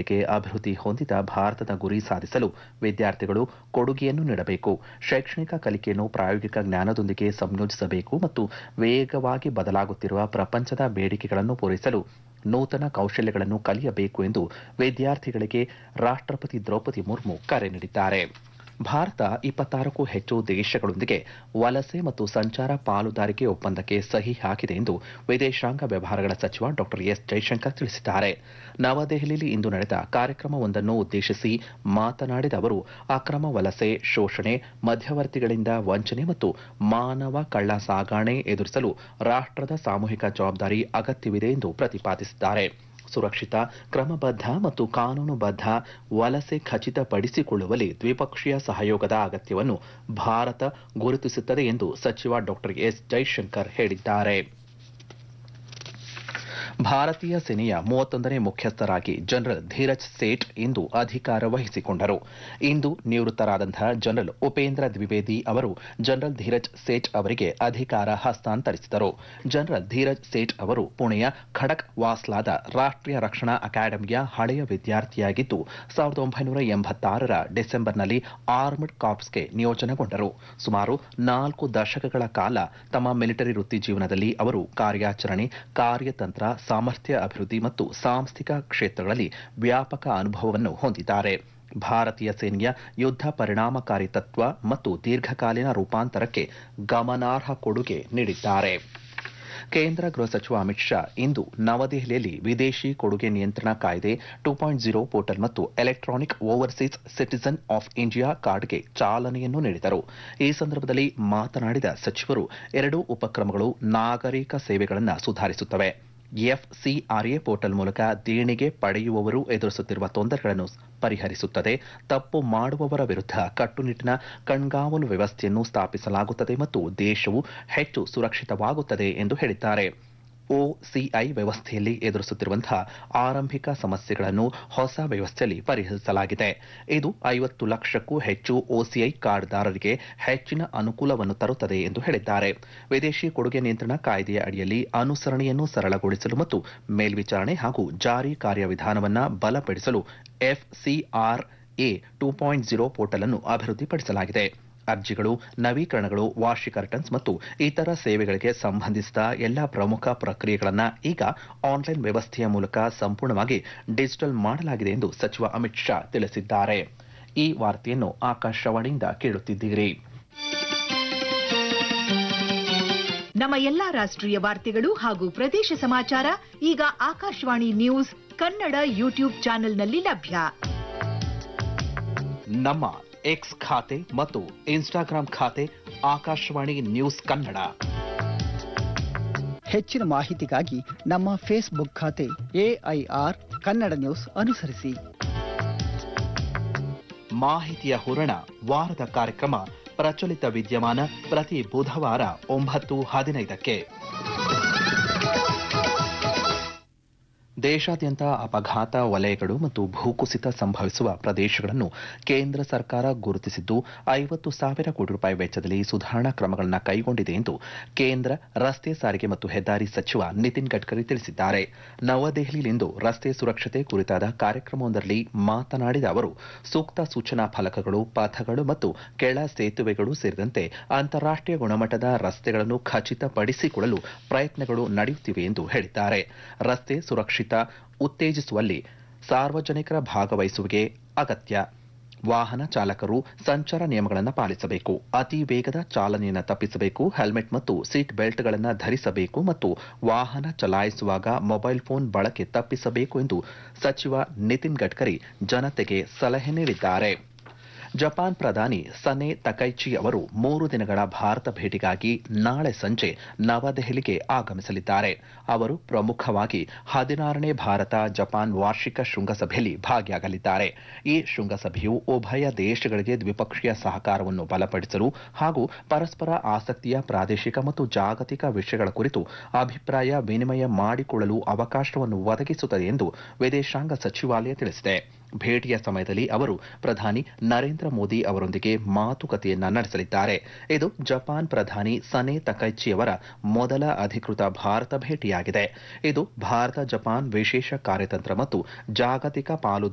ಪೀಳಿಗೆ ಅಭಿವೃದ್ಧಿ ಹೊಂದಿದ ಭಾರತದ ಗುರಿ ಸಾಧಿಸಲು ವಿದ್ಯಾರ್ಥಿಗಳು ಕೊಡುಗೆಯನ್ನು ನೀಡಬೇಕು ಶೈಕ್ಷಣಿಕ ಕಲಿಕೆಯನ್ನು ಪ್ರಾಯೋಗಿಕ ಜ್ಞಾನದೊಂದಿಗೆ ಸಂಯೋಜಿಸಬೇಕು ಮತ್ತು ವೇಗವಾಗಿ ಬದಲಾಗುತ್ತಿರುವ ಪ್ರಪಂಚದ ಬೇಡಿಕೆಗಳನ್ನು ಪೂರೈಸಲು ನೂತನ ಕೌಶಲ್ಯಗಳನ್ನು ಕಲಿಯಬೇಕು ಎಂದು ವಿದ್ಯಾರ್ಥಿಗಳಿಗೆ ರಾಷ್ಟ್ರಪತಿ ದ್ರೌಪದಿ ಮುರ್ಮು ಕರೆ ನೀಡಿದ್ದಾರೆ ಭಾರತ ಇಪ್ಪತ್ತಾರಕ್ಕೂ ಹೆಚ್ಚು ದೇಶಗಳೊಂದಿಗೆ ವಲಸೆ ಮತ್ತು ಸಂಚಾರ ಪಾಲುದಾರಿಕೆ ಒಪ್ಪಂದಕ್ಕೆ ಸಹಿ ಹಾಕಿದೆ ಎಂದು ವಿದೇಶಾಂಗ ವ್ಯವಹಾರಗಳ ಸಚಿವ ಡಾ ಎಸ್ ಜೈಶಂಕರ್ ತಿಳಿಸಿದ್ದಾರೆ ನವದೆಹಲಿಯಲ್ಲಿ ಇಂದು ನಡೆದ ಕಾರ್ಯಕ್ರಮವೊಂದನ್ನು ಉದ್ದೇಶಿಸಿ ಮಾತನಾಡಿದ ಅವರು ಅಕ್ರಮ ವಲಸೆ ಶೋಷಣೆ ಮಧ್ಯವರ್ತಿಗಳಿಂದ ವಂಚನೆ ಮತ್ತು ಮಾನವ ಕಳ್ಳ ಸಾಗಾಣೆ ಎದುರಿಸಲು ರಾಷ್ಟ್ರದ ಸಾಮೂಹಿಕ ಜವಾಬ್ದಾರಿ ಅಗತ್ಯವಿದೆ ಎಂದು ಪ್ರತಿಪಾದಿಸಿದ್ದಾರೆ ಸುರಕ್ಷಿತ ಕ್ರಮಬದ್ಧ ಮತ್ತು ಕಾನೂನುಬದ್ಧ ವಲಸೆ ಖಚಿತಪಡಿಸಿಕೊಳ್ಳುವಲ್ಲಿ ದ್ವಿಪಕ್ಷೀಯ ಸಹಯೋಗದ ಅಗತ್ಯವನ್ನು ಭಾರತ ಗುರುತಿಸುತ್ತದೆ ಎಂದು ಸಚಿವ ಡಾ ಎಸ್ ಜೈಶಂಕರ್ ಹೇಳಿದ್ದಾರೆ ಭಾರತೀಯ ಸೇನೆಯ ಮೂವತ್ತೊಂದನೇ ಮುಖ್ಯಸ್ಥರಾಗಿ ಜನರಲ್ ಧೀರಜ್ ಸೇಠ್ ಇಂದು ಅಧಿಕಾರ ವಹಿಸಿಕೊಂಡರು ಇಂದು ನಿವೃತ್ತರಾದಂತಹ ಜನರಲ್ ಉಪೇಂದ್ರ ದ್ವಿವೇದಿ ಅವರು ಜನರಲ್ ಧೀರಜ್ ಸೇಠ್ ಅವರಿಗೆ ಅಧಿಕಾರ ಹಸ್ತಾಂತರಿಸಿದರು ಜನರಲ್ ಧೀರಜ್ ಸೇಠ್ ಅವರು ಪುಣೆಯ ಖಡಕ್ ವಾಸ್ಲಾದ ರಾಷ್ಟ್ರೀಯ ರಕ್ಷಣಾ ಅಕಾಡೆಮಿಯ ಹಳೆಯ ವಿದ್ಯಾರ್ಥಿಯಾಗಿದ್ದು ಸಾವಿರದ ಒಂಬೈನೂರ ಎಂಬತ್ತಾರರ ಡಿಸೆಂಬರ್ನಲ್ಲಿ ಆರ್ಮ್ಡ್ ಕಾರ್ಪ್ಸ್ಗೆ ನಿಯೋಜನೆಗೊಂಡರು ಸುಮಾರು ನಾಲ್ಕು ದಶಕಗಳ ಕಾಲ ತಮ್ಮ ಮಿಲಿಟರಿ ವೃತ್ತಿ ಜೀವನದಲ್ಲಿ ಅವರು ಕಾರ್ಯಾಚರಣೆ ಕಾರ್ಯತಂತ್ರ ಸಾಮರ್ಥ್ಯ ಅಭಿವೃದ್ಧಿ ಮತ್ತು ಸಾಂಸ್ಥಿಕ ಕ್ಷೇತ್ರಗಳಲ್ಲಿ ವ್ಯಾಪಕ ಅನುಭವವನ್ನು ಹೊಂದಿದ್ದಾರೆ ಭಾರತೀಯ ಸೇನೆಯ ಯುದ್ಧ ಪರಿಣಾಮಕಾರಿ ತತ್ವ ಮತ್ತು ದೀರ್ಘಕಾಲೀನ ರೂಪಾಂತರಕ್ಕೆ ಗಮನಾರ್ಹ ಕೊಡುಗೆ ನೀಡಿದ್ದಾರೆ ಕೇಂದ್ರ ಗೃಹ ಸಚಿವ ಅಮಿತ್ ಶಾ ಇಂದು ನವದೆಹಲಿಯಲ್ಲಿ ವಿದೇಶಿ ಕೊಡುಗೆ ನಿಯಂತ್ರಣ ಕಾಯ್ದೆ ಟೂ ಪಾಯಿಂಟ್ ಜೀರೋ ಪೋರ್ಟಲ್ ಮತ್ತು electronic overseas citizen of India ಕಾರ್ಡ್ಗೆ ಚಾಲನೆಯನ್ನು ನೀಡಿದರು ಈ ಸಂದರ್ಭದಲ್ಲಿ ಮಾತನಾಡಿದ ಸಚಿವರು ಎರಡೂ ಉಪಕ್ರಮಗಳು ನಾಗರಿಕ ಸೇವೆಗಳನ್ನು ಸುಧಾರಿಸುತ್ತವೆ ಎಫ್ಸಿಆರ್ಎ ಪೋರ್ಟಲ್ ಮೂಲಕ ದೇಣಿಗೆ ಪಡೆಯುವವರು ಎದುರಿಸುತ್ತಿರುವ ತೊಂದರೆಗಳನ್ನು ಪರಿಹರಿಸುತ್ತದೆ ತಪ್ಪು ಮಾಡುವವರ ವಿರುದ್ಧ ಕಟ್ಟುನಿಟ್ಟಿನ ಕಣ್ಗಾವಲು ವ್ಯವಸ್ಥೆಯನ್ನು ಸ್ಥಾಪಿಸಲಾಗುತ್ತದೆ ಮತ್ತು ದೇಶವು ಹೆಚ್ಚು ಸುರಕ್ಷಿತವಾಗುತ್ತದೆ ಎಂದು ಹೇಳಿದ್ದಾರೆ ಒಸಿಐ ವ್ಯವಸ್ಥೆಯಲ್ಲಿ ಎದುರಿಸುತ್ತಿರುವಂತಹ ಆರಂಭಿಕ ಸಮಸ್ಯೆಗಳನ್ನು ಹೊಸ ವ್ಯವಸ್ಥೆಯಲ್ಲಿ ಪರಿಹರಿಸಲಾಗಿದೆ ಇದು ಐವತ್ತು ಲಕ್ಷಕ್ಕೂ ಹೆಚ್ಚು ಒಸಿಐ ಕಾರ್ಡ್ದಾರರಿಗೆ ಹೆಚ್ಚಿನ ಅನುಕೂಲವನ್ನು ತರುತ್ತದೆ ಎಂದು ಹೇಳಿದ್ದಾರೆ ವಿದೇಶಿ ಕೊಡುಗೆ ನಿಯಂತ್ರಣ ಕಾಯ್ದೆಯ ಅಡಿಯಲ್ಲಿ ಅನುಸರಣೆಯನ್ನು ಸರಳಗೊಳಿಸಲು ಮತ್ತು ಮೇಲ್ವಿಚಾರಣೆ ಹಾಗೂ ಜಾರಿ ಕಾರ್ಯವಿಧಾನವನ್ನು ಬಲಪಡಿಸಲು FCRA two point zero portal ಅನ್ನು ಅಭಿವೃದ್ಧಿಪಡಿಸಲಾಗಿದೆ ಅರ್ಜಿಗಳು ನವೀಕರಣಗಳು ವಾರ್ಷಿಕ ರಿಟರ್ನ್ಸ್ ಮತ್ತು ಇತರ ಸೇವೆಗಳಿಗೆ ಸಂಬಂಧಿಸಿದ ಎಲ್ಲ ಪ್ರಮುಖ ಪ್ರಕ್ರಿಯೆಗಳನ್ನು ಈಗ ಆನ್ಲೈನ್ ವ್ಯವಸ್ಥೆಯ ಮೂಲಕ ಸಂಪೂರ್ಣವಾಗಿ ಡಿಜಿಟಲ್ ಮಾಡಲಾಗಿದೆ ಎಂದು ಸಚಿವ ಅಮಿತ್ ಶಾ ತಿಳಿಸಿದ್ದಾರೆ ಈ ವಾರ್ತೆಯನ್ನು ಆಕಾಶವಾಣಿಯಿಂದ ಕೇಳುತ್ತಿದ್ದೀರಿ ನಮ್ಮ ಎಲ್ಲಾ ರಾಷ್ಟ್ರೀಯ ವಾರ್ತೆಗಳು ಹಾಗೂ ಪ್ರದೇಶ ಸಮಾಚಾರ ಈಗ ಆಕಾಶವಾಣಿ ನ್ಯೂಸ್ ಕನ್ನಡ ಯೂಟ್ಯೂಬ್ ಚಾನೆಲ್ನಲ್ಲಿ ಲಭ್ಯ ನಮ್ಮ ಎಕ್ಸ್ ಖಾತೆ ಮತ್ತು ಇನ್ಸ್ಟಾಗ್ರಾಂ ಖಾತೆ ಆಕಾಶವಾಣಿ ನ್ಯೂಸ್ ಕನ್ನಡ ಹೆಚ್ಚಿನ ಮಾಹಿತಿಗಾಗಿ ನಮ್ಮ ಫೇಸ್ಬುಕ್ ಖಾತೆ ಎಐಆರ್ ಕನ್ನಡ ನ್ಯೂಸ್ ಅನುಸರಿಸಿ ಮಾಹಿತಿಯ ಹೂರಣ ವಾರದ ಕಾರ್ಯಕ್ರಮ ಪ್ರಚಲಿತ ವಿದ್ಯಮಾನ ಪ್ರತಿ ಬುಧವಾರ ಒಂಬತ್ತು ಹದಿನೈದಕ್ಕೆ ದೇಶಾದ್ಯಂತ ಅಪಘಾತ ವಲಯಗಳು ಮತ್ತು ಭೂಕುಸಿತ ಸಂಭವಿಸುವ ಪ್ರದೇಶಗಳನ್ನು ಕೇಂದ್ರ ಸರ್ಕಾರ ಗುರುತಿಸಿದ್ದು ಐವತ್ತು ಸಾವಿರ ಕೋಟಿ ರೂಪಾಯಿ ವೆಚ್ಚದಲ್ಲಿ ಸುಧಾರಣಾ ಕ್ರಮಗಳನ್ನು ಕೈಗೊಂಡಿದೆ ಎಂದು ಕೇಂದ್ರ ರಸ್ತೆ ಸಾರಿಗೆ ಮತ್ತು ಹೆದ್ದಾರಿ ಸಚಿವ ನಿತಿನ್ ಗಡ್ಕರಿ ತಿಳಿಸಿದ್ದಾರೆ ನವದೆಹಲಿಯಲ್ಲಿಂದು ರಸ್ತೆ ಸುರಕ್ಷತೆ ಕುರಿತಾದ ಕಾರ್ಯಕ್ರಮವೊಂದರಲ್ಲಿ ಮಾತನಾಡಿದ ಅವರು ಸೂಕ್ತ ಸೂಚನಾ ಫಲಕಗಳು ಪಥಗಳು ಮತ್ತು ಕೆಳ ಸೇತುವೆಗಳು ಸೇರಿದಂತೆ ಅಂತಾರಾಷ್ಟೀಯ ಗುಣಮಟ್ಟದ ರಸ್ತೆಗಳನ್ನು ಖಚಿತಪಡಿಸಿಕೊಳ್ಳಲು ಪ್ರಯತ್ನಗಳು ನಡೆಯುತ್ತಿವೆ ಎಂದು ಹೇಳಿದ್ದಾರೆ ರಸ್ತೆ ಸುರಕ್ಷಿತ ಉತ್ತೇಜಿಸುವಲ್ಲಿ ಸಾರ್ವಜನಿಕರ ಭಾಗವಹಿಸುವಿಕೆ ಅಗತ್ಯ ವಾಹನ ಚಾಲಕರು ಸಂಚಾರ ನಿಯಮಗಳನ್ನು ಪಾಲಿಸಬೇಕು ಅತಿ ವೇಗದ ಚಾಲನೆಯನ್ನು ತಪ್ಪಿಸಬೇಕು ಹೆಲ್ಮೆಟ್ ಮತ್ತು ಸೀಟ್ ಬೆಲ್ಟ್ಗಳನ್ನು ಧರಿಸಬೇಕು ಮತ್ತು ವಾಹನ ಚಲಾಯಿಸುವಾಗ ಮೊಬೈಲ್ ಫೋನ್ ಬಳಕೆ ತಪ್ಪಿಸಬೇಕು ಎಂದು ಸಚಿವ ನಿತಿನ್ ಗಡ್ಕರಿ ಜನತೆಗೆ ಸಲಹೆ ನೀಡಿದ್ದಾರೆ ಜಪಾನ್ ಪ್ರಧಾನಿ ಸನೆ ತಕೈಚಿ ಅವರು ಮೂರು ದಿನಗಳ ಭಾರತ ಭೇಟಿಗಾಗಿ ನಾಳೆ ಸಂಜೆ ನವದೆಹಲಿಗೆ ಆಗಮಿಸಲಿದ್ದಾರೆ ಅವರು ಪ್ರಮುಖವಾಗಿ ಹದಿನಾರನೇ ಭಾರತ ಜಪಾನ್ ವಾರ್ಷಿಕ ಶೃಂಗಸಭೆಯಲ್ಲಿ ಭಾಗಿಯಾಗಲಿದ್ದಾರೆ ಈ ಶೃಂಗಸಭೆಯು ಉಭಯ ದೇಶಗಳಿಗೆ ದ್ವಿಪಕ್ಷೀಯ ಸಹಕಾರವನ್ನು ಬಲಪಡಿಸಲು ಹಾಗೂ ಪರಸ್ಪರ ಆಸಕ್ತಿಯ ಪ್ರಾದೇಶಿಕ ಮತ್ತು ಜಾಗತಿಕ ವಿಷಯಗಳ ಕುರಿತು ಅಭಿಪ್ರಾಯ ವಿನಿಮಯ ಮಾಡಿಕೊಳ್ಳಲು ಅವಕಾಶವನ್ನು ಒದಗಿಸುತ್ತದೆ ಎಂದು ವಿದೇಶಾಂಗ ಸಚಿವಾಲಯ ತಿಳಿಸಿದೆ ಭೇಟಿಯ ಸಮಯದಲ್ಲಿ ಅವರು ಪ್ರಧಾನಿ ನರೇಂದ್ರ ಮೋದಿ ಅವರೊಂದಿಗೆ ಮಾತುಕತೆಯನ್ನ ನಡೆಸಲಿದ್ದಾರೆ ಇದು ಜಪಾನ್ ಪ್ರಧಾನಿ ಸನೆ ತಕೈಚಿಯವರ ಮೊದಲ ಅಧಿಕೃತ ಭಾರತ ಭೇಟಿಯಾಗಿದೆ ಇದು ಭಾರತ ಜಪಾನ್ ವಿಶೇಷ ಕಾರ್ಯತಂತ್ರ ಮತ್ತು ಜಾಗತಿಕ ಪಾಲುದಾರ